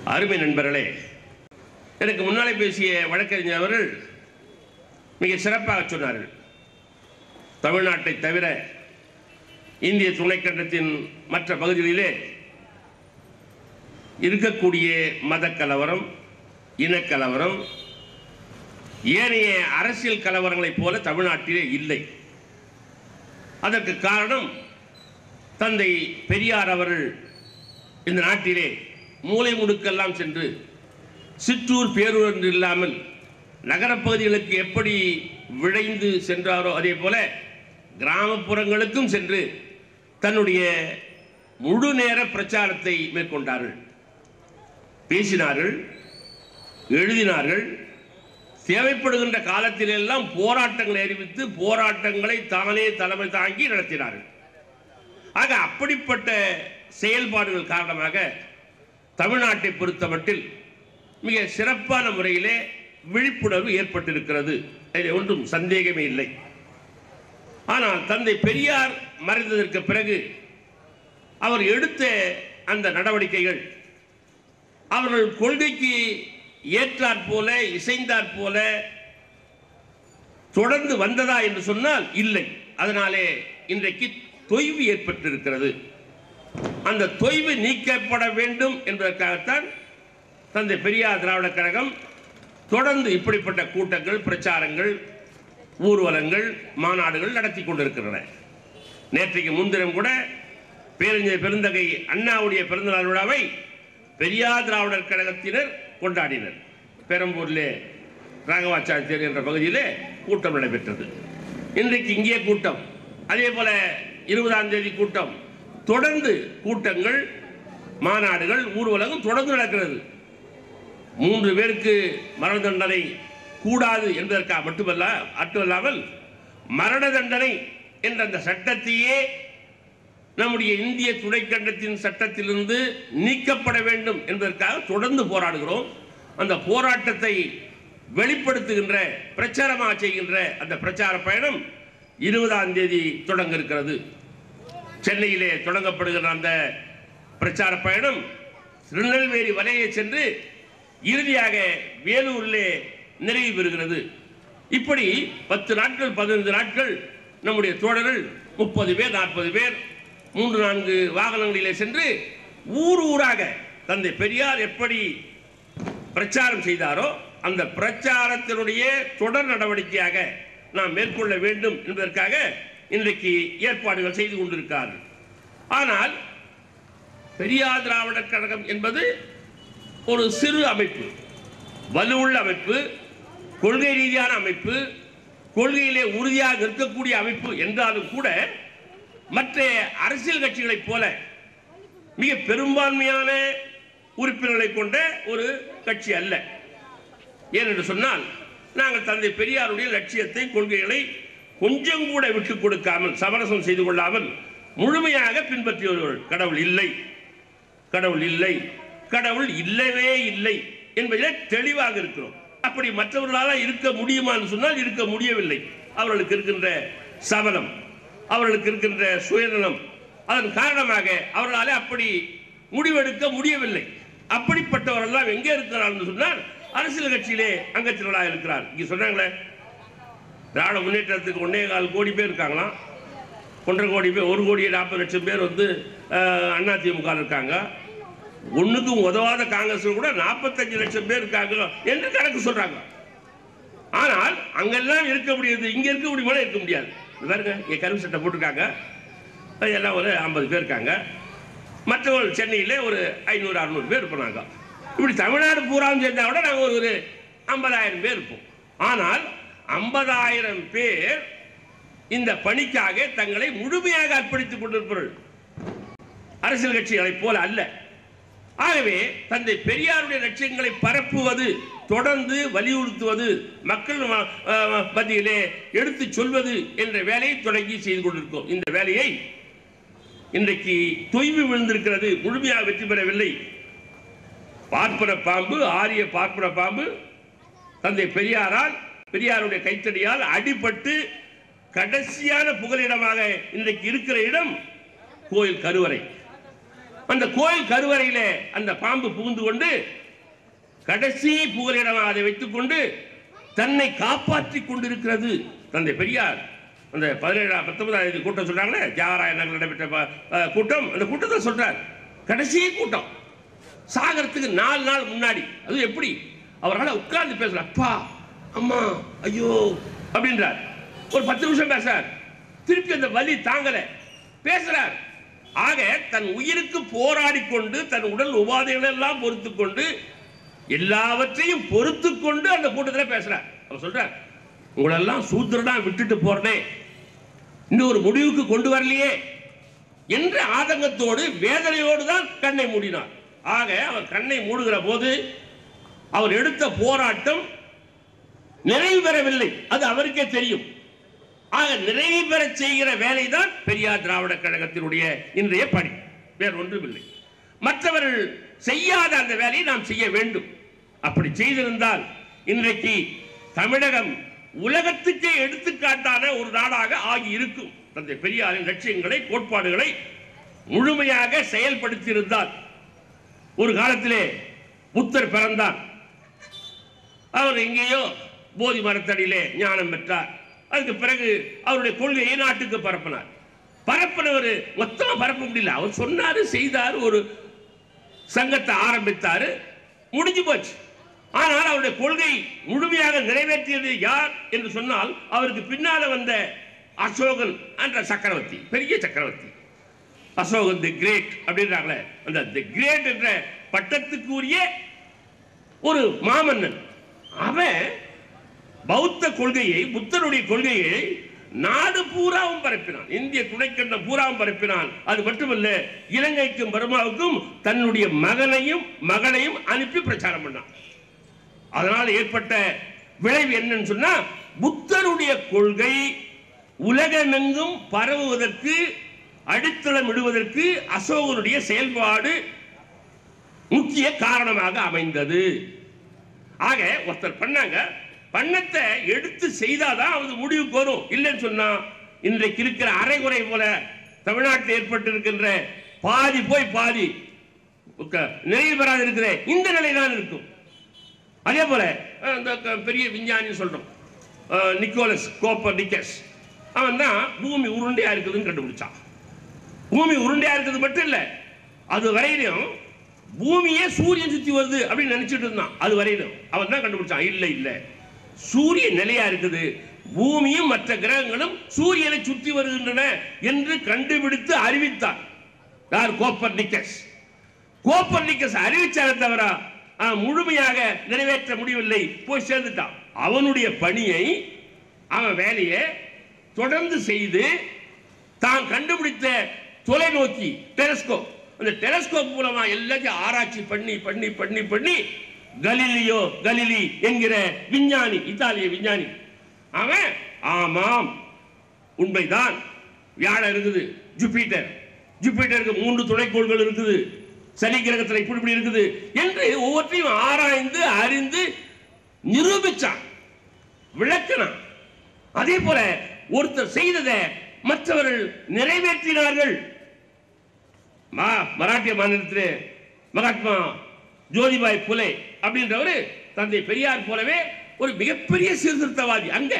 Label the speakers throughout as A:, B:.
A: அருமை நண்பர்களே எனக்கு முன்னாலே பேசிய வழக்கறிஞர் அவர்கள் மிக சிறப்பாக சொன்னார்கள் தமிழ்நாட்டை தவிர இந்திய துணைக்கண்டத்தின் மற்ற பகுதிகளிலே இருக்கக்கூடிய மத கலவரம் இனக்கலவரம் ஏனைய அரசியல் கலவரங்களைப் போல தமிழ்நாட்டிலே இல்லை அதற்கு காரணம் தந்தை பெரியார் அவர்கள் இந்த நாட்டிலே மூலை முடுக்கெல்லாம் சென்று சிற்றூர் பேரூர் என்று இல்லாமல் நகரப்பகுதிகளுக்கு எப்படி விழைந்து சென்றாரோ அதே போல கிராமப்புறங்களுக்கும் சென்று தன்னுடைய முழு நேர பிரச்சாரத்தை மேற்கொண்டார்கள் பேசினார்கள் எழுதினார்கள் தேவைப்படுகின்ற காலத்திலெல்லாம் போராட்டங்களை அறிவித்து போராட்டங்களை தானே தலைமை தாங்கி நடத்தினார்கள் ஆக அப்படிப்பட்ட செயல்பாடுகள் காரணமாக தமிழ்நாட்டை பொறுத்தமட்டில் மிக சிறப்பான முறையிலே விழிப்புணர்வு ஏற்பட்டிருக்கிறது அதில் ஒன்றும் சந்தேகமே இல்லை ஆனால் தந்தை பெரியார் மறைந்ததற்கு பிறகு அவர் எடுத்த அந்த நடவடிக்கைகள் அவர்கள் கொள்கைக்கு ஏற்றாற் போல இசைந்தாற் போல தொடர்ந்து வந்ததா என்று சொன்னால் இல்லை அதனாலே இன்றைக்கு தொய்வு ஏற்பட்டிருக்கிறது அந்த தொய்வு நீக்கப்பட வேண்டும் என்பதற்காகத்தான் தந்தை பெரியார் திராவிட கழகம் தொடர்ந்து இப்படிப்பட்ட கூட்டங்கள் பிரச்சாரங்கள் ஊர்வலங்கள் மாநாடுகள் நடத்தி கொண்டிருக்கின்றன நேற்றைக்கு முன்தினம் கூட பேரறிஞர் பெருந்தகை அண்ணாவுடைய பிறந்தநாள் விழாவை பெரியார் திராவிடர் கழகத்தினர் கொண்டாடினர் பெரம்பூரிலே ராகவாச்சாரியர் என்ற பகுதியிலே கூட்டம் நடைபெற்றது இன்றைக்கு இங்கே கூட்டம் அதே போல இருபதாம் தேதி கூட்டம் தொடர்ந்து கூட்டங்கள் மாநாடுகள் ஊர்வலகம் தொடர்ந்து நடக்கிறது மூன்று பேருக்கு மரண தண்டனை கூடாது என்பதற்காக மட்டுமல்ல மட்டுமல்லாமல் மரண தண்டனை என்ற அந்த சட்டத்தையே நம்முடைய இந்திய துணைக்கண்டத்தின் சட்டத்திலிருந்து நீக்கப்பட வேண்டும் என்பதற்காக தொடர்ந்து போராடுகிறோம் அந்த போராட்டத்தை வெளிப்படுத்துகின்ற பிரச்சாரமாக செய்கின்ற அந்த பிரச்சார பயணம் இருபதாம் தேதி தொடங்க இருக்கிறது சென்னையிலே தொடங்கப்படுகிற அந்த பிரச்சார பயணம் திருநெல்வேலி வரையே சென்று இறுதியாக வேலூரிலே நிறைவு பெறுகிறது இப்படி பத்து நாட்கள் பதினைந்து நாட்கள் நம்முடைய தோழர்கள் முப்பது பேர் நாற்பது பேர் மூன்று நான்கு வாகனங்களிலே சென்று ஊர் ஊராக தந்தை பெரியார் எப்படி பிரச்சாரம் செய்தாரோ அந்த பிரச்சாரத்தினுடைய தொடர் நடவடிக்கையாக நாம் மேற்கொள்ள வேண்டும் என்பதற்காக இன்றைக்கு ஏற்பாடுகள் செய்து கொண்டிருக்கிறார்கள் ஆனால் பெரியார் திராவிடர் கழகம் என்பது ஒரு சிறு அமைப்பு வலுவுள்ள அமைப்பு கொள்கை ரீதியான அமைப்பு கொள்கையிலே உறுதியாக இருக்கக்கூடிய அமைப்பு என்றாலும் கூட மற்ற அரசியல் கட்சிகளைப் போல மிக பெரும்பான்மையான உறுப்பினர்களை கொண்ட ஒரு கட்சி அல்ல ஏனென்று சொன்னால் நாங்கள் தந்தை பெரியாருடைய லட்சியத்தை கொள்கைகளை கொஞ்சம் கூட விட்டுக் கொடுக்காமல் சமரசம் செய்து கொள்ளாமல் முழுமையாக பின்பற்றியவர்கள் கடவுள் இல்லை கடவுள் இல்லை கடவுள் இல்லவே இல்லை என்பதிலே தெளிவாக இருக்கிறோம் அப்படி மற்றவர்களால் இருக்க முடியுமான்னு சொன்னால் இருக்க முடியவில்லை அவர்களுக்கு இருக்கின்ற சபலம் அவர்களுக்கு இருக்கின்ற சுயநலம் அதன் காரணமாக அவர்களால் அப்படி முடிவெடுக்க முடியவில்லை அப்படிப்பட்டவரெல்லாம் எங்கே இருக்கிறார்கள் சொன்னால் அரசியல் கட்சியிலே அங்கத்தினராக இருக்கிறார் இங்கே சொன்னாங்களே திராவிட முன்னேற்றத்துக்கு ஒன்னே கால் கோடி பேர் இருக்காங்களாம் ஒன்றரை கோடி பேர் ஒரு கோடி நாற்பது லட்சம் பேர் வந்து அதிமுக இருக்காங்க ஒண்ணுக்கும் உதவாத காங்கிரஸ் கூட நாற்பத்தஞ்சு லட்சம் பேர் இருக்காங்க என்று கணக்கு சொல்றாங்க ஆனால் அங்கெல்லாம் இருக்க முடியாது இங்க இருக்க முடியுமா இருக்க முடியாது இது பாருங்க இங்க கருப்பு சட்டை போட்டிருக்காங்க அது எல்லாம் ஒரு ஐம்பது பேர் இருக்காங்க மற்றவர்கள் சென்னையிலே ஒரு ஐநூறு அறுநூறு பேர் இருப்பாங்க இப்படி தமிழ்நாடு பூராவும் சேர்ந்தா கூட நாங்கள் ஒரு ஒரு ஐம்பதாயிரம் பேர் இருப்போம் ஆனால் ஐம்பதாயிரம் பேர் இந்த பணிக்காக தங்களை முழுமையாக அர்ப்பணித்துக் கொண்டிருப்பார்கள் அரசியல் கட்சிகளைப் போல அல்ல ஆகவே தந்தை பெரியாருடைய லட்சியங்களை பரப்புவது தொடர்ந்து வலியுறுத்துவது மக்கள் ம- அஹ் மத்தியிலே எடுத்துச் சொல்வது என்ற வேலையை தொடங்கி செய்து கொண்டிருக்கோம் இந்த வேலையை இன்றைக்கு தொய்வு விழுந்திருக்கிறது முழுமையாக வெற்றி பெறவில்லை பார்ப்பன பாம்பு ஆரிய பார்ப்பன பாம்பு தந்தை பெரியாரால் பெரியாருடைய கைத்தடியால் அடிபட்டு கடைசியான புகலிடமாக இன்றைக்கு இருக்கிற இடம் கோயில் கருவறை அந்த கோயில் கருவறையிலே அந்த பாம்பு புகுந்து கொண்டு கடைசி புகலிடமாக அதை வைத்துக்கொண்டு தன்னை காப்பாற்றிக் கொண்டிருக்கிறது தந்தை பெரியார் அந்த பதினேழாம் பத்தொன்பதாம் தேதி கூட்டம் சொல்றாங்களே தியாகராய நகர் நடைபெற்ற ப- அஹ், கூட்டம் அந்த கூட்டத்தை சொல்றார் கடைசி கூட்டம் சாகரத்துக்கு நாலு நாள் முன்னாடி அது எப்படி அவரால் உட்கார்ந்து பேசுறார் அப்பா அம்மா ஐயோ அப்படின்றார் ஒரு பத்து நிமிஷம் பேசுறார் திருப்பி அந்த வலி தாங்கல பேசுறார் ஆக தன் உயிருக்கு போராடி கொண்டு தன் உடல் உபாதைகள் எல்லாம் பொறுத்து கொண்டு எல்லாவற்றையும் பொறுத்து கொண்டு அந்த கூட்டத்தில் பேசுறார் அவர் சொல்றார் உங்களெல்லாம் சூத்திரனா விட்டுட்டு போறனே இன்னும் ஒரு முடிவுக்கு கொண்டு வரலையே என்ற ஆதங்கத்தோடு வேதனையோடு தான் கண்ணை மூடினார் ஆக அவர் கண்ணை மூடுகிற போது அவர் எடுத்த போராட்டம் நிறைவு பெறவில்லை அது அவருக்கே தெரியும் ஆக நிறைவு பெற செய்கிற வேலை தான் பெரியார் திராவிட கழகத்தினுடைய இன்றைய பணி வேறு ஒன்றுமில்லை மற்றவர்கள் செய்யாத அந்த வேலையை நாம் செய்ய வேண்டும் அப்படி செய்திருந்தால் இன்றைக்கு தமிழகம் உலகத்துக்கே எடுத்துக்காட்டான ஒரு நாடாக ஆகி இருக்கும் தந்தை பெரியாரின் லட்சியங்களை கோட்பாடுகளை முழுமையாக செயல்படுத்தியிருந்தால் ஒரு காலத்திலே புத்தர் பிறந்தார் அவர் எங்கேயோ போதி மரத்தடியிலே ஞானம் பெற்றார் அதுக்கு பிறகு அவருடைய கொள்கையை நாட்டுக்கு பரப்பினார் பரப்பினவர் மொத்தமா பரப்ப முடியல அவர் சொன்னாரு செய்தார் ஒரு சங்கத்தை ஆரம்பித்தாரு முடிஞ்சு போச்சு ஆனால் அவருடைய கொள்கை முழுமையாக நிறைவேற்றியது யார் என்று சொன்னால் அவருக்கு பின்னால வந்த அசோகன் என்ற சக்கரவர்த்தி பெரிய சக்கரவர்த்தி அசோகன் தி கிரேட் அப்படின்றாங்களே அந்த தி கிரேட் என்ற பட்டத்துக்குரிய ஒரு மாமன்னன் அவன் பௌத்த கொள்கையை புத்தருடைய கொள்கையை நாடு பூராவும் பரப்பினான் இந்திய துணைக்கண்டம் பூராவும் பரப்பினான் அது மட்டுமல்ல இலங்கைக்கும் பர்மாவுக்கும் தன்னுடைய மகனையும் மகளையும் அனுப்பி பிரச்சாரம் பண்ணான் அதனால் ஏற்பட்ட விளைவு என்னன்னு சொன்னா புத்தருடைய கொள்கை உலகமெங்கும் பரவுவதற்கு அடித்தளம் இடுவதற்கு அசோகனுடைய செயல்பாடு முக்கிய காரணமாக அமைந்தது ஆக ஒருத்தர் பண்ணாங்க பண்ணத்தை எடுத்து செய்தாதான் அது முடிவுக்கு வரும் இல்லைன்னு சொன்னா இன்றைக்கு இருக்கிற அரைகுறை போல தமிழ்நாட்டில் ஏற்பட்டிருக்கின்ற பாதி போய் பாதி உக்க- நிறைவு பெறாது இருக்கிற இந்த நிலை தான் இருக்கும் அதே போல அஹ், இந்த க- பெரிய விஞ்ஞானி சொல்றோம் அஹ், நிக்கோலஸ் கோப்பர் நிக்கஸ் அவன் தான் பூமி உருண்டையா இருக்குதுன்னு கண்டுபிடிச்சான் பூமி உருண்டையா இருக்குது மட்டும் இல்ல அது வரையிலும் பூமியே சூரியன் சுத்தி வருது அப்படின்னு நினைச்சிட்டு இருந்தான் அது வரையிலும் அவன் தான் கண்டுபிடிச்சான் இல்ல இல்ல சூரியன் நிலையா இருக்குது பூமியும் மற்ற கிரகங்களும் சூரியனை சுத்தி வருகின்றன என்று கண்டுபிடித்து அறிவித்தான் யார் கோப்பர் நிக்கஸ் கோப்பர்னிக்கஸ் அறிவிச்சாரே தவிர அவன் முழுமையாக நிறைவேற்ற முடியவில்லை போய் சேர்ந்துட்டான் அவனுடைய பணியை அவன் வேலையை தொடர்ந்து செய்து தான் கண்டுபிடித்த தொலைநோக்கி டெலஸ்கோப் அந்த டெலஸ்கோப் மூலமா எல்லாத்தையும் ஆராய்ச்சி பண்ணி பண்ணி பண்ணி பண்ணி கலீலியோ கலிலி என்கிற விஞ்ஞானி இத்தாலிய விஞ்ஞானி அவன் ஆமாம் உண்மைதான் வியாழன் இருக்குது ஜூபிட்டர் ஜூபிட்டருக்கு மூன்று துணைக்கோள்கள் இருக்குது சனி கிரகத்தில் இப்படி இப்படி இருக்குது என்று ஒவ்வொன்றையும் ஆராய்ந்து அறிந்து நிரூபிச்சான் விளக்கினான் அதே போல ஒருத்தர் செய்ததை மற்றவர்கள் நிறைவேற்றினார்கள் மா- மராட்டிய மாநிலத்திலே மகாத்மா ஜோதிபாய் புலே அப்படின்றவர் தந்தை பெரியார் போலவே ஒரு மிகப்பெரிய சீர்திருத்தவாதி அங்க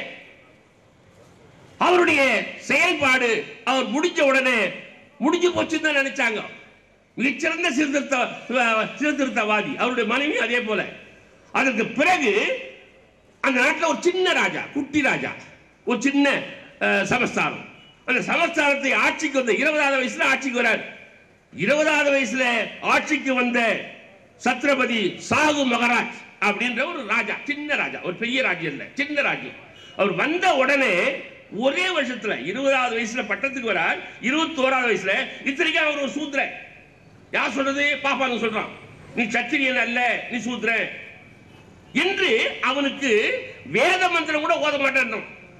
A: அவருடைய செயல்பாடு அவர் முடிஞ்ச உடனே முடிஞ்சு போச்சுன்னு தான் நினைச்சாங்க மிகச்சிறந்த சீர்திருத்த அஹ், சீர்திருத்தவாதி அவருடைய மனைவி அதே போல அதற்கு பிறகு அந்த நாட்டில் ஒரு சின்ன ராஜா குட்டி ராஜா ஒரு சின்ன அஹ், சமஸ்தானம் அந்த சமஸ்தானத்தை ஆட்சிக்கு வந்த இருபதாவது வயசுல ஆட்சிக்கு வரார் இருபதாவது வயசுல ஆட்சிக்கு வந்த சத்ரபதி சாகு மகராஜ் அப்படின்ற ஒரு ராஜா சின்ன ராஜா ஒரு பெரிய ராஜ்யம் இல்ல சின்ன ராஜ்யம் அவர் வந்த உடனே ஒரே வருஷத்துல இருபதாவது வயசுல பட்டத்துக்கு வரார் இருபத்தோராவது வயசுல இத்தனைக்கும் அவர் ஒரு சூத்திரன் யார் சொல்றது பாப்பாங்க சொல்றான் நீ சத்திரியன் அல்ல நீ சூத்திரன் என்று அவனுக்கு வேத மந்திரம் கூட ஓத மாட்டேன்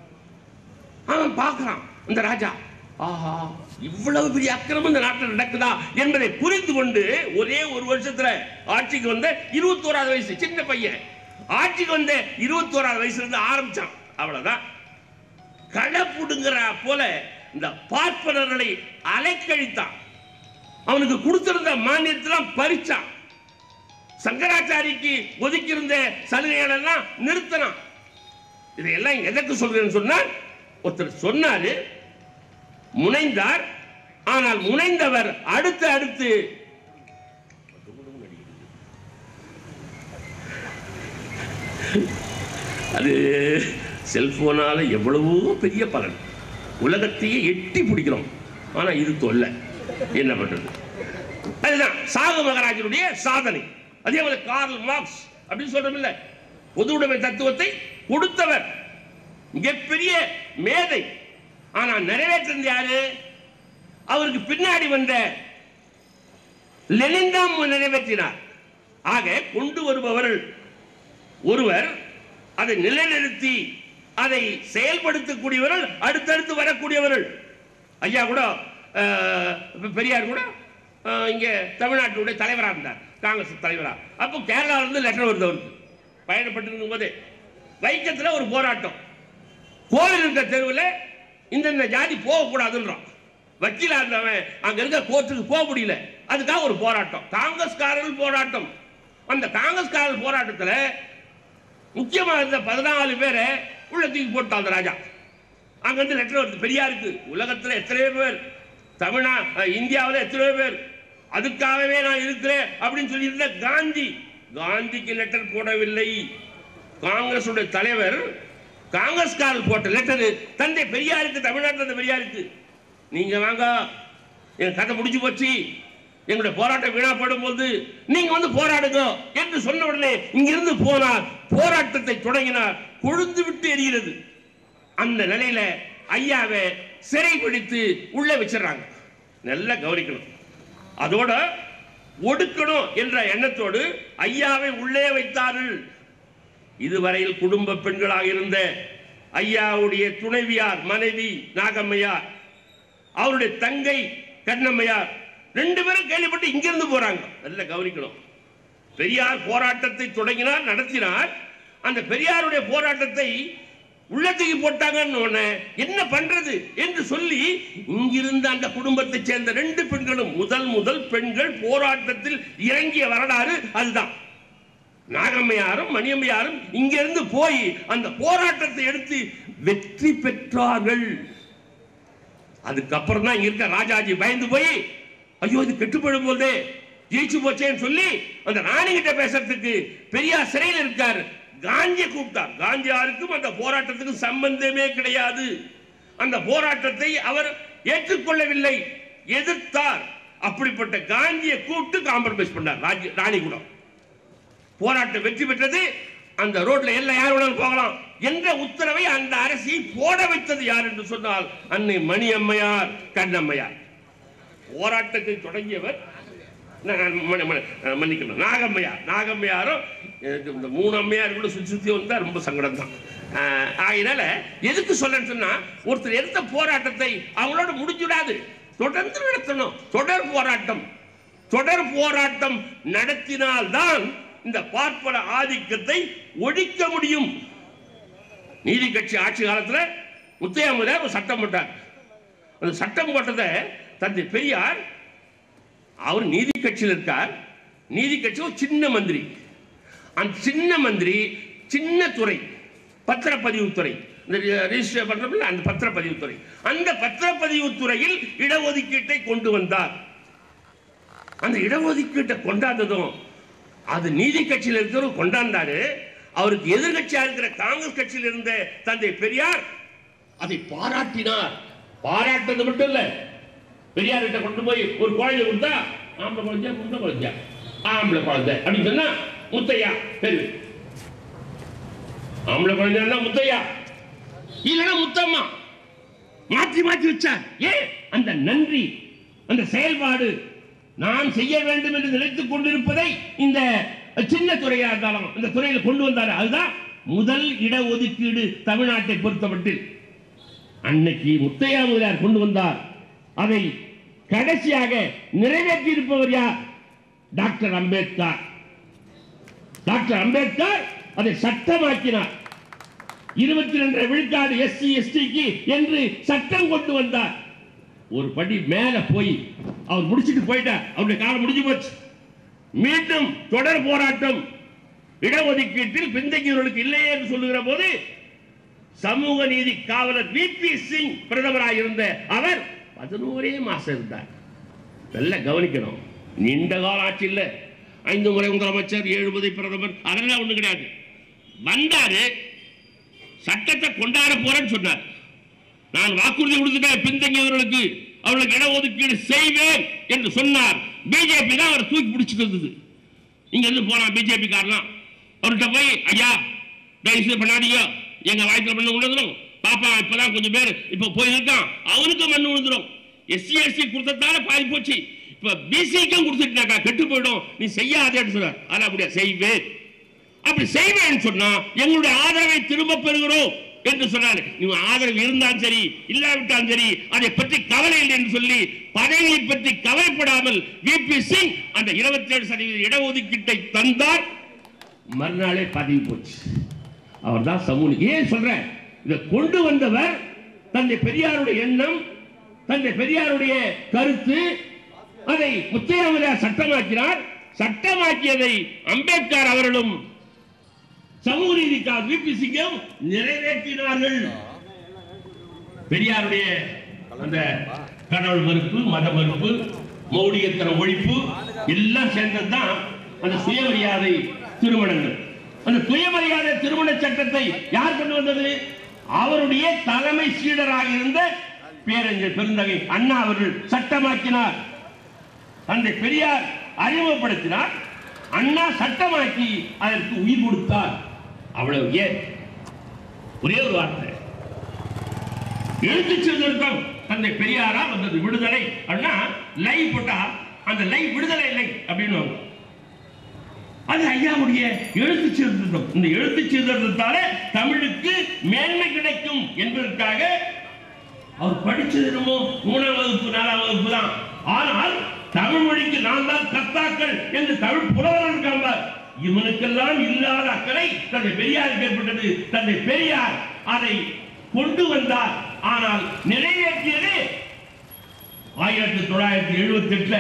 A: அவன் பார்க்கிறான் இந்த ராஜா ஆஹா இவ்வளவு பெரிய அக்கிரமம் இந்த நாட்டில் நடக்குதா என்பதை புரிந்து கொண்டு ஒரே ஒரு வருஷத்துல ஆட்சிக்கு வந்த இருபத்தோராவது வயசு சின்ன பையன் ஆட்சிக்கு வந்த இருபத்தோராவது வயசுல இருந்து ஆரம்பிச்சான் அவ்வளவுதான் களப்புடுங்கிற போல இந்த பார்ப்பனர்களை அலைக்கழித்தான் அவனுக்கு கொடுத்திருந்த மானியத்தெல்லாம் பறிச்சான் சங்கராச்சாரிக்கு ஒதுக்கியிருந்த சலுகைகள் எல்லாம் நிறுத்தினான் இதையெல்லாம் எதற்கு சொல்றேன்னு சொன்னால் ஒருத்தர் சொன்னாரு முனைந்தார் ஆனால் முனைந்தவர் அடுத்து அடுத்து அது செல்போனால எவ்வளவோ பெரிய பலன் உலகத்தையே எட்டி பிடிக்கிறோம் ஆனா இது தொல்லை என்ன பண்றது அதுதான் சாகு மகராஜனுடைய சாதனை அதே போல கார்ல் மார்க்ஸ் அப்படின்னு சொல்றோம் இல்ல பொதுவுடைமை தத்துவத்தை கொடுத்தவர் மிகப்பெரிய மேதை ஆனா நிறைவேற்றது யாரு அவருக்கு பின்னாடி வந்த லெனின் தான் நிறைவேற்றினார் ஆக கொண்டு வருபவர்கள் ஒருவர் அதை நிலைநிறுத்தி அதை செயல்படுத்தக்கூடியவர்கள் அடுத்தடுத்து வரக்கூடியவர்கள் ஐயா கூட அஹ், இப்ப பெரியார் கூட அஹ், இங்க தமிழ்நாட்டுடைய தலைவராக இருந்தார் காங்கிரஸ் தலைவரா அப்போ கேரளால இருந்து லெட்டர் வருது அவருக்கு பயணப்பட்டிருக்கும் போதே வைக்கத்துல ஒரு போராட்டம் கோவில் இருக்க தெருவில் இந்தந்த ஜாதி போகக்கூடாதுன்றான் வக்கீலா இருந்தவன் அங்க இருக்க கோர்ட்டுக்கு போக முடியல அதுக்காக ஒரு போராட்டம் காங்கிரஸ்காரர்கள் போராட்டம் அந்த காங்கிரஸ்காரர்கள் போராட்டத்துல முக்கியமா இருந்த பதினாலு பேரை உள்ள தூக்கி போட்டான் அந்த ராஜா அங்க இருந்து லெட்டர் வருது பெரியாருக்கு உலகத்துல எத்தனையோ பேர் தமிழ்நா அஹ், இந்தியாவுல எத்தனையோ பேர் அதுக்காகவே நான் இருக்கிறேன் அப்படின்னு சொல்லியிருந்த காந்தி காந்திக்கு லெட்டர் போடவில்லை காங்கிரஸ் தலைவர் காங்கிரஸ்காரர் போட்ட லெட்டர் தந்தை பெரியாருக்கு தமிழ்நாட்டில் இருந்த பெரியாருக்கு நீங்க வாங்க என் கதை முடிஞ்சு போச்சு எங்களுடைய போராட்டம் வீணாப்படும் போது நீங்க வந்து போராடுங்க என்று சொன்ன உடனே இங்கிருந்து போனார் போராட்டத்தை தொடங்கினார் கொழுந்து விட்டு எரிகிறது அந்த நிலையில ஐயாவை சிறை பிடித்து உள்ள வச்சிடறாங்க நல்லா கவனிக்கணும் அதோட ஒடுக்கணும் என்ற எண்ணத்தோடு ஐயாவை உள்ளே வைத்தார்கள் இதுவரையில் குடும்ப பெண்களாக இருந்த ஐயாவுடைய துணைவியார் மனைவி நாகம்மையார் அவருடைய தங்கை கண்ணம்மையார் ரெண்டு பேரும் கேள்விப்பட்டு இங்கிருந்து போறாங்க நல்ல கவனிக்கணும் பெரியார் போராட்டத்தை தொடங்கினார் நடத்தினார் அந்த பெரியாருடைய போராட்டத்தை உள்ளத்துக்கு போட்டாங்கன்னு உடனே என்ன பண்றது என்று சொல்லி இங்கிருந்த அந்த குடும்பத்தை சேர்ந்த ரெண்டு பெண்களும் முதல் முதல் பெண்கள் போராட்டத்தில் இறங்கிய வரலாறு அதுதான் நாகம்மையாரும் மணியம்மையாரும் இங்கிருந்து போய் அந்த போராட்டத்தை எடுத்து வெற்றி பெற்றார்கள் அதுக்கப்புறம் தான் இங்க இருக்க ராஜாஜி பயந்து போய் ஐயோ இது கெட்டுப்படும் போதே ஜெயிச்சு போச்சேன்னு சொல்லி அந்த ராணி கிட்ட பேசுறதுக்கு பெரியார் சிறையில் இருக்கார் காந்தியை கூப்பிட்டார் காந்தியாருக்கும் அந்த போராட்டத்துக்கும் சம்பந்தமே கிடையாது அந்த போராட்டத்தை அவர் ஏற்றுக்கொள்ளவில்லை எதிர்த்தார் அப்படிப்பட்ட காந்தியை கூப்பிட்டு காம்ப்ரமைஸ் பண்ணார் ராஜி ராணி கூட போராட்டம் வெற்றி பெற்றது அந்த ரோட்ல எல்லாம் யார் வேணாலும் போகலாம் என்ற உத்தரவை அந்த அரசியை போட வைத்தது யார் என்று சொன்னால் அன்னை மணி அம்மையார் கண்ணம்மையார் போராட்டத்தை தொடங்கியவர் நான் மன்ன- மன்ன- மன்னிக்கணும் நாகம்மையார் நாகம்மையாரும் எனக்கு இந்த மூணு அம்மையார் கூட சுற்றி சுற்றி வந்தா ரொம்ப சங்கடம் தான் ஆஹ், ஆகையினால எதுக்கு சொல்றேன்னு சொன்னா ஒருத்தர் எடுத்த போராட்டத்தை அவங்களோட முடிஞ்சுடாது தொடர்ந்து நடத்தணும் தொடர் போராட்டம் தொடர் போராட்டம் நடத்தினால்தான் இந்த பார்ப்பன ஆதிக்கத்தை ஒழிக்க முடியும் நீதி கட்சி ஆட்சி காலத்துல முத்தையா முதலியார் ஒரு சட்டம் போட்டார் அந்த சட்டம் போட்டதை தந்தை பெரியார் அவர் நீதி கட்சியில் இருக்கார் நீதி கட்சி ஒரு சின்ன மந்திரி அந்த சின்ன மந்திரி சின்ன துறை பத்திரப்பதிவுத்துறை இந்த ரெஜிஸ்டர் பண்றோம்ல அந்த பத்திரப்பதிவுத்துறை அந்த பத்திரப்பதிவுத்துறையில் இடஒதுக்கீட்டை கொண்டு வந்தார் அந்த இடஒதுக்கீட்டை கொண்டாந்ததும் அது நீதி கட்சியில் இருக்கிறவர் கொண்டாந்தாரு அவருக்கு எதிர்கட்சியா இருக்கிற காங்கிரஸ் கட்சியில் இருந்த தந்தை பெரியார் அதை பாராட்டினார் பாராட்டுறது மட்டும் இல்ல பெரியார் கிட்ட கொண்டு போய் ஒரு குழந்தை கொடுத்தா ஆம்பளை குழந்தையா பொம்பளை குழந்தையா ஆம்பளை குழந்தை அப்படின்னு சொன்னா முத்தையா பேரு ஆம்பளை குழந்தையா முத்தையா இல்லைன்னா முத்தம்மா மாற்றி மாற்றி வச்சார் ஏன் அந்த நன்றி அந்த செயல்பாடு நான் செய்ய வேண்டும் என்று நினைத்துக் கொண்டிருப்பதை இந்த சின்ன துறையா இருந்தாலும் இந்த துறையில கொண்டு வந்தாரு அதுதான் முதல் இடஒதுக்கீடு தமிழ்நாட்டை பொறுத்தமட்டில் அன்னைக்கு முத்தையா முதலியார் கொண்டு வந்தார் அதை கடைசியாக நிறைவேற்றி இருப்பவர் யார் டாக்டர் அம்பேத்கர் டாக்டர் அம்பேத்கர் அதை சட்டமாக்கினார் இருபத்தி ரெண்டு விழுக்காடு எஸ்சி எஸ்டிக்கு என்று சட்டம் கொண்டு வந்தார் ஒரு படி மேல போய் அவர் முடிச்சிட்டு போயிட்டார் அவருடைய காலம் முடிஞ்சு போச்சு மீண்டும் தொடர் போராட்டம் இடஒதுக்கீட்டில் பின்தங்கியவர்களுக்கு இல்லையே என்று சொல்லுகிற போது சமூக நீதி காவலர் விபி சிங் பிரதமராக இருந்த அவர் பதினோரே மாசம் இருந்தார் நல்லா கவனிக்கணும் நீண்ட கால ஆட்சி இல்ல ஐந்து முறை முதலமைச்சர் ஏழு முறை பிரதமர் அதெல்லாம் ஒண்ணு கிடையாது வந்தாரு சட்டத்தை கொண்டாட போறேன்னு சொன்னார் நான் வாக்குறுதி கொடுத்துட்டேன் பின்தங்கியவர்களுக்கு அவர்களுக்கு இடஒதுக்கீடு செய்வேன் என்று சொன்னார் பிஜேபி தான் அவரை தூக்கி பிடிச்சிட்டு இருந்தது இங்க இருந்து போனான் பிஜேபி காரலாம் அவர்கிட்ட போய் ஐயா தயவுசெய்து பண்ணாதீங்க எங்க வாய்க்கில் மண்ணு விழுந்துரும் பாப்பா இப்பதான் கொஞ்சம் பேர் இப்ப போயிருக்கான் அவனுக்கும் மண்ணு விழுந்துரும் எஸ்சி எஸ்சி கொடுத்ததால பாதி போச்சு இப்ப பிசிக்கும் கொடுத்துட்டாக்கா கெட்டு போயிடும் நீ செய்யாதேன்னு சொன்னார் ஆனா அப்படியா செய்வேன் அப்படி செய்வேன்னு சொன்னா எங்களுடைய ஆதரவை திரும்ப பெறுகிறோம் என்று சொன்னார் நீ ஆதரவு இருந்தாலும் சரி இல்லாவிட்டாலும் சரி அதை பற்றி கவலை இல்லை என்று சொல்லி பதவியை பற்றி கவலைப்படாமல் விபி சிங் அந்த 27% சதவீத இடஒதுக்கீட்டை தந்தார் மறுநாளே பதவி போச்சு அவர் தான் சமூக ஏன் சொல்றேன் இதை கொண்டு வந்தவர் தந்தை பெரியாருடைய எண்ணம் தந்தை பெரியாருடைய கருத்து அதை முத்தையாமலையார் சட்டமாக்கினார் சட்டமாக்கியதை அம்பேத்கர் அவர்களும் சமூக நீதிக்காக விபி சிங்கம் நிறைவேற்றினார்கள் பெரியாருடைய அந்த கடவுள் மறுப்பு மத மறுப்பு மௌடியத்தன ஒழிப்பு எல்லாம் சேர்ந்ததுதான் அந்த சுயமரியாதை திருமணங்கள் அந்த சுயமரியாதை திருமண சட்டத்தை யார் கொண்டு வந்தது அவருடைய தலைமை சீடராக இருந்த பேரறிஞர் பெருந்தகை அண்ணா அவர்கள் சட்டமாக்கினார் தந்தை பெரியார் அறிமுகப்படுத்தினார் அண்ணா சட்டமாக்கி அதற்கு உயிர் கொடுத்தார் அவ்வளவு ஏன் ஒரே ஒரு வார்த்தை எழுத்து சீர்திருத்தம் தந்தை பெரியாரா வந்தது விடுதலை அப்படின்னா லை போட்டா அந்த லை விடுதலை இல்லை அப்படின்னு அது ஐயாவுடைய எழுத்து சீர்திருத்தம் இந்த எழுத்து சீர்திருத்தத்தால தமிழுக்கு மேன்மை கிடைக்கும் என்பதற்காக அவர் படிச்சது என்னமோ மூணாம் வகுப்பு நாலாம் வகுப்பு தான் ஆனால் தமிழ் மொழிக்கு நான் தான் கர்த்தாக்கள் என்று தமிழ் புலவர்கள் இருக்காங்க இவனுக்கெல்லாம் இல்லாத அக்கறை தந்தை பெரியாருக்கு ஏற்பட்டது தந்தை பெரியார் அதை கொண்டு வந்தார் ஆனால் நிறைவேற்றியது ஆயிரத்தி தொள்ளாயிரத்தி எழுபத்தி எட்டுல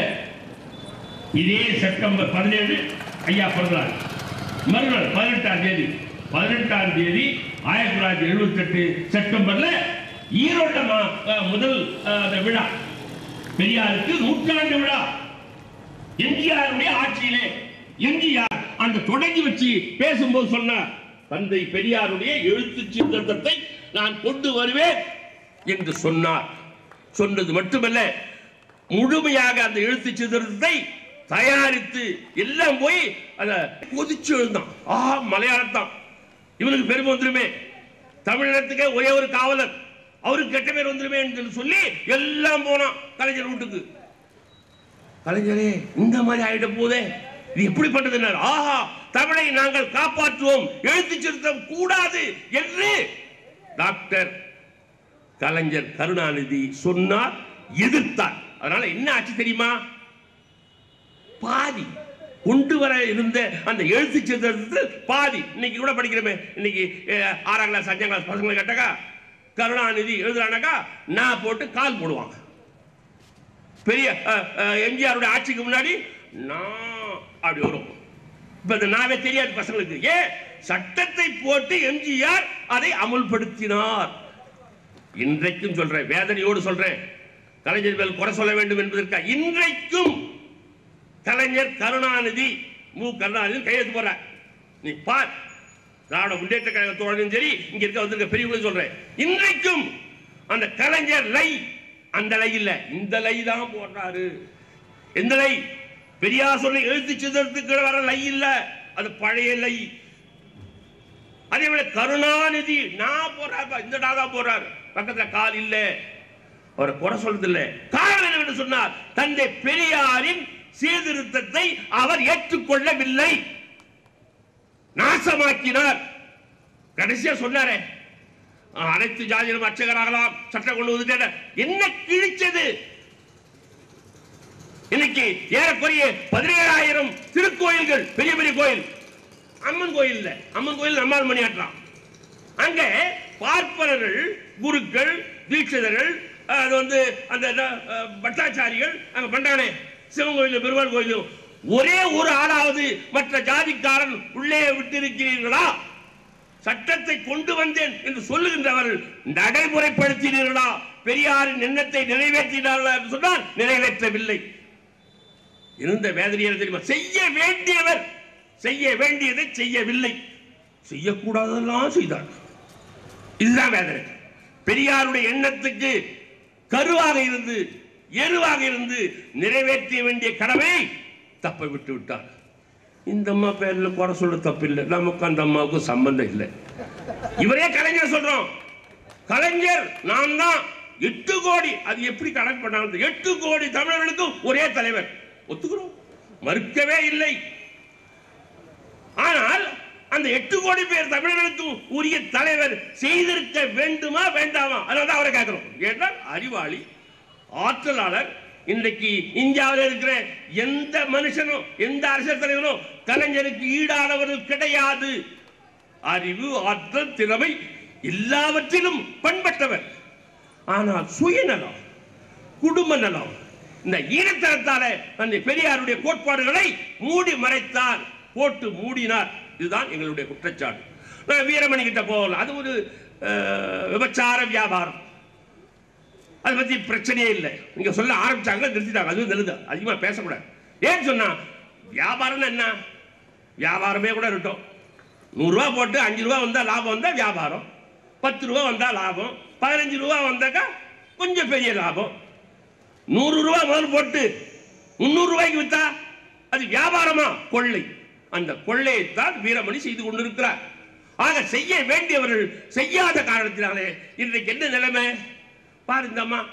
A: இதே செப்டம்பர் பதினேழு ஐயா பிறந்தார் மறுநாள் பதினெட்டாம் தேதி பதினெட்டாம் தேதி ஆயிரத்தி தொள்ளாயிரத்தி எழுபத்தி எட்டு செப்டம்பர்ல ஈரோட்ட மா- அஹ், முதல் அஹ், அந்த விழா பெரியாருக்கு நூற்றாண்டு விழா எம்ஜிஆருடைய ஆட்சியிலே எம்ஜிஆர் அந்த தொடங்கி வச்சு பேசும்போது சொன்னார் தந்தை பெரியாருடைய எழுத்து சீர்திருத்தத்தை நான் கொண்டு வருவேன் என்று சொன்னார் சொன்னது மட்டுமல்ல முழுமையாக அந்த எழுத்து சீர்திருத்தத்தை தயாரித்து எல்லாம் போய் அத கொதிச்சு எழுந்தான் ஆஹா மலையாளத்தான் இவனுக்கு பெருமை வந்துருமே தமிழினத்துக்கே ஒரே ஒரு காவலர் அவருக்கு கெட்ட பேர் வந்துருமே என்று சொல்லி எல்லாம் போனான் கலைஞர் வீட்டுக்கு கலைஞரே இந்த மாதிரி ஆயிட்ட போதே இது எப்படி பண்றதுன்னார் ஆஹா தமிழை நாங்கள் காப்பாற்றுவோம் எழுத்து திருத்தம் கூடாது என்று டாக்டர் கலைஞர் கருணாநிதி சொன்னார் எதிர்த்தார் அதனால என்ன ஆச்சு தெரியுமா பாதி கொண்டு வர இருந்த அந்த எழுத்து சித்திரத்தில் பாதி இன்னைக்கு கூட படிக்கிறோமே இன்னைக்கு அஹ், ஆறாம் கிளாஸ் அஞ்சாம் கிளாஸ் பசங்களை கேட்டாக்கா கருணாநிதி எழுதுறானாக்கா நான் போட்டு கால் போடுவாங்க பெரிய அஹ், அஹ், எம்ஜிஆருடைய ஆட்சிக்கு முன்னாடி நான் அப்படி வரும் இப்ப இந்த நாவே தெரியாது பசங்களுக்கு ஏன் சட்டத்தை போட்டு எம்ஜிஆர் அதை அமுல்படுத்தினார் இன்றைக்கும் சொல்றேன் வேதனையோடு சொல்றேன் கலைஞர் மேல் குறை சொல்ல வேண்டும் என்பதற்காக இன்றைக்கும் கலைஞர் கருணாநிதி மு கருணாநிதி கையெழுத்து போற நீ பார் திராவிட முன்னேற்ற கழகத்தோடும் சரி இங்க இருக்க வந்திருக்க பெரியவங்களும் சொல்றேன் இன்றைக்கும் அந்த கலைஞர் லை அந்த லை இல்ல இந்த லை தான் போடுறாரு எந்த லை பெரியார் சொல்லி எழுத்து சிதறத்துக்கு வர லை இல்ல அது பழைய லை அதே போல கருணாநிதி நான் போறாரு இந்த டா தான் போறாரு பக்கத்துல கால் இல்ல அவரை குறை சொல்றது இல்ல காரணம் என்னவென்று சொன்னார் தந்தை பெரியாரின் சீர்திருத்தத்தை அவர் ஏற்றுக்கொள்ளவில்லை நாசமாக்கினார் கடைசியா சொன்னாரே அஹ், அனைத்து ஜாதியிலும் அர்ச்சகராகலாம் சட்டம் கொண்டு வந்துட்டேன் என்ன கிழிச்சது இன்னைக்கு ஏறக்குறைய பதினேழாயிரம் திருக்கோயில்கள் பெரிய பெரிய கோயில் அம்மன் கோயில் இல்ல அம்மன் கோயில் நம்மால் மணியாற்றான் அங்க பார்ப்பனர்கள் குருக்கள் தீட்சிதர்கள் அஹ், அது வந்து அந்த என்ன, அஹ், பட்டாச்சாரிகள் அங்க பண்றானே சிவன் கோயிலும் பெருமாள் கோயிலும் ஒரே ஒரு ஆளாவது மற்ற ஜாதிக்காரன் உள்ளே விட்டிருக்கிறீர்களா சட்டத்தை கொண்டு வந்தேன் என்று சொல்லுகின்றவர்கள் நடைமுறைப்படுத்தினீர்களா பெரியாரின் எண்ணத்தை நிறைவேற்றினார்களா என்று சொன்னால் நிறைவேற்றவில்லை இருந்த வேதனையான தெரியுமா செய்ய வேண்டியவர் செய்ய வேண்டியதை செய்யவில்லை செய்யக்கூடாதெல்லாம் செய்தார் இதுதான் வேதனை பெரியாருடைய எண்ணத்துக்கு கருவாக இருந்து எருவாக இருந்து நிறைவேற்ற வேண்டிய கடமை தப்ப விட்டு விட்டார் இந்த அம்மா பேர்ல குறை சொல்ல தப்பில்லை நமக்கு அந்த அம்மாவுக்கும் சம்பந்தம் இல்லை இவரே கலைஞர் சொல்றோம் கலைஞர் நான் தான் எட்டு கோடி அது எப்படி கணக்கு பண்ணாங்க எட்டு கோடி தமிழர்களுக்கும் ஒரே தலைவர் ஒத்துக்கிறோம் மறுக்கவே இல்லை ஆனால் அந்த எட்டு கோடி பேர் தமிழர்களுக்கும் உரிய தலைவர் செய்திருக்க வேண்டுமா வேண்டாமா அதனால அவரை கேட்கிறோம் ஏன்றால் அறிவாளி ஆற்றலாளர் இன்றைக்கு இந்தியாவில் இருக்கிற எந்த மனுஷனும் எந்த அரசியல் தலைவரும் கலைஞருக்கு ஈடானவர்கள் கிடையாது அறிவு ஆற்றல் திறமை எல்லாவற்றிலும் பண்பட்டவர் ஆனால் சுயநலம் குடும்ப நலம் இந்த ஈனத்தனத்தால அந்த பெரியாருடைய கோட்பாடுகளை மூடி மறைத்தார் போட்டு மூடினார் இதுதான் எங்களுடைய குற்றச்சாட்டு நான் வீரமணி கிட்ட போகலாம் அது ஒரு அஹ், விபச்சார வியாபாரம் அதை பத்தி பிரச்சனையே இல்லை நீங்க சொல்ல ஆரம்பிச்சாங்க நிறுத்திட்டாங்க அதுவும் நல்லது அதிகமா பேசக்கூடாது ஏன் சொன்னா வியாபாரம்னா என்ன வியாபாரமே கூட இருக்கட்டும் நூறுரூவா போட்டு அஞ்சு ரூபா வந்தா லாபம் வந்தா வியாபாரம் பத்து ரூபா வந்தா லாபம் பதினஞ்சு ரூபா வந்தாக்கா கொஞ்சம் பெரிய லாபம் நூறு ரூபா முதல் போட்டு முந்நூறு ரூபாய்க்கு வித்தா அது வியாபாரமா கொள்ளை அந்த கொள்ளையைத்தான் வீரமணி செய்து கொண்டிருக்கிறார் ஆக செய்ய வேண்டியவர்கள் செய்யாத காரணத்தினாலே இன்றைக்கு என்ன நிலைமை பாரு இந்த அம்மா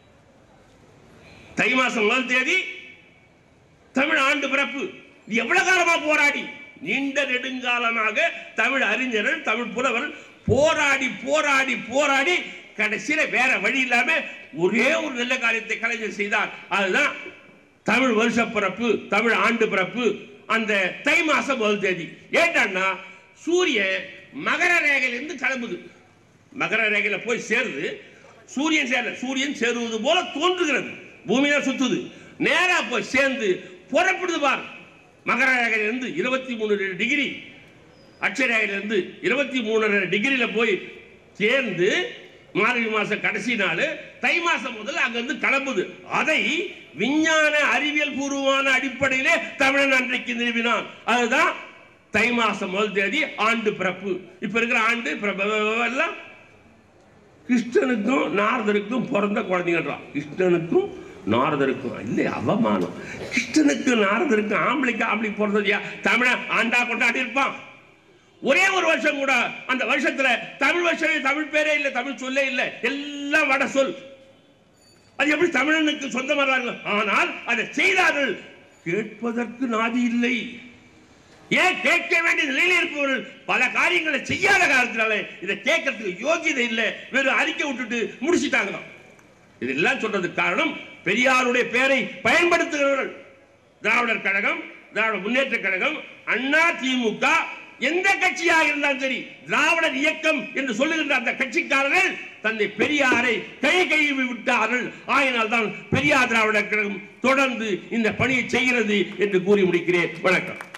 A: தை மாசம் முதல் தேதி தமிழ் ஆண்டு பிறப்பு இது எவ்வளவு காலமா போராடி நீண்ட நெடுங்காலமாக தமிழ் அறிஞர்கள் தமிழ் புலவர் போராடி போராடி போராடி கடைசியில வேற வழி இல்லாம ஒரே ஒரு நல்ல காரியத்தை கலைஞர் செய்தார் அதுதான் தமிழ் வருஷ பிறப்பு தமிழ் ஆண்டு பிறப்பு அந்த தை மாசம் முதல் தேதி ஏன்டான்னா சூரியன் மகர ரேகையிலிருந்து கிளம்புது மகர ரேகையில போய் சேருது சூரியன் சேர சூரியன் சேருவது போல தோன்றுகிறது பூமி தான் சுத்துது நேரா போய் சேர்ந்து புறப்படுது பார் மகர ரேகையிலிருந்து இருபத்தி மூணு டிகிரி அட்சரேகையிலிருந்து இருபத்தி மூணு டிகிரியில போய் சேர்ந்து மார்கழி மாசம் கடைசி நாள் தை மாசம் முதல்ல அங்கிருந்து கிளம்புது அதை விஞ்ஞான அறிவியல் பூர்வமான அடிப்படையிலே தமிழன் அன்றைக்கு நிறுவினான் அதுதான் தை மாசம் முதல் தேதி ஆண்டு பிறப்பு இப்ப இருக்கிற ஆண்டு பிறப்பு எல்லாம் கிருஷ்ணனுக்கும் நாரதருக்கும் பிறந்த குழந்தைங்கன்றான் கிருஷ்ணனுக்கும் நாரதருக்கும் இல்லை அவமானம் கிருஷ்ணனுக்கும் நாரதருக்கும் ஆம்பளைக்கு ஆம்பளை பிறந்ததையா தமிழன் ஆண்டா கொண்டாடி இருப்பான் ஒரே ஒரு வருஷம் கூட அந்த வருஷத்துல தமிழ் வருஷமே தமிழ் பேரே இல்லை தமிழ் சொல்லே இல்லை எல்லாம் வட சொல் அது எப்படி தமிழனுக்கு சொந்தமானாங்க ஆனால் அதை செய்தார்கள் கேட்பதற்கு நாதி இல்லை ஏன் கேட்க வேண்டிய நிலையில் இருப்பவர்கள் பல காரியங்களை செய்யாத காரணத்தினால இதை கேட்கறதுக்கு யோகியதை இல்லை வெறும் அறிக்கை விட்டுட்டு முடிச்சிட்டாங்க இதெல்லாம் சொல்றதுக்கு காரணம் பெரியாருடைய பெயரை பயன்படுத்துகிறவர்கள் திராவிடர் கழகம் திராவிட முன்னேற்ற கழகம் அண்ணா திமுக எந்த கட்சியாக இருந்தாலும் சரி திராவிடர் இயக்கம் என்று சொல்லுகின்ற அந்த கட்சிக்காரர்கள் தந்தை பெரியாரை கை கழுவி விட்டார்கள் ஆயினால் தான் பெரியார் திராவிடர் கழகம் தொடர்ந்து இந்த பணியை செய்கிறது என்று கூறி முடிக்கிறேன் வணக்கம்